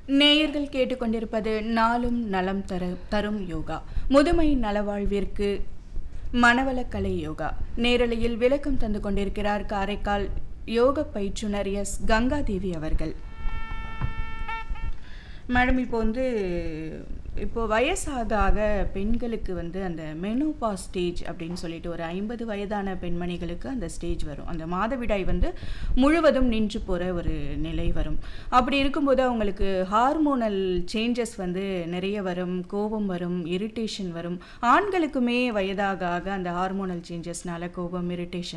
நேயர்கள் கேட்டுக்கொண்டிருப்பது நாளும் நலம் தர தரும் யோகா முதுமை நலவாழ்விற்கு மனவளக்கலை யோகா நேரலையில் விளக்கம் தந்து கொண்டிருக்கிறார் காரைக்கால் யோக பயிற்றுனர் எஸ் கங்காதேவி அவர்கள் மேடம் இப்போ வந்து இப்போ வயசாக ஆக பெண்களுக்கு வந்து அந்த மெனோபா ஸ்டேஜ் அப்படின்னு சொல்லிட்டு ஒரு ஐம்பது வயதான பெண்மணிகளுக்கு அந்த ஸ்டேஜ் வரும் அந்த மாதவிடாய் வந்து முழுவதும் நின்று போகிற ஒரு நிலை வரும் அப்படி இருக்கும்போது அவங்களுக்கு ஹார்மோனல் சேஞ்சஸ் வந்து நிறைய வரும் கோபம் வரும் இரிட்டேஷன் வரும் ஆண்களுக்குமே வயதாக ஆக அந்த ஹார்மோனல் சேஞ்சஸ்னால கோபம் இரிட்டேஷன்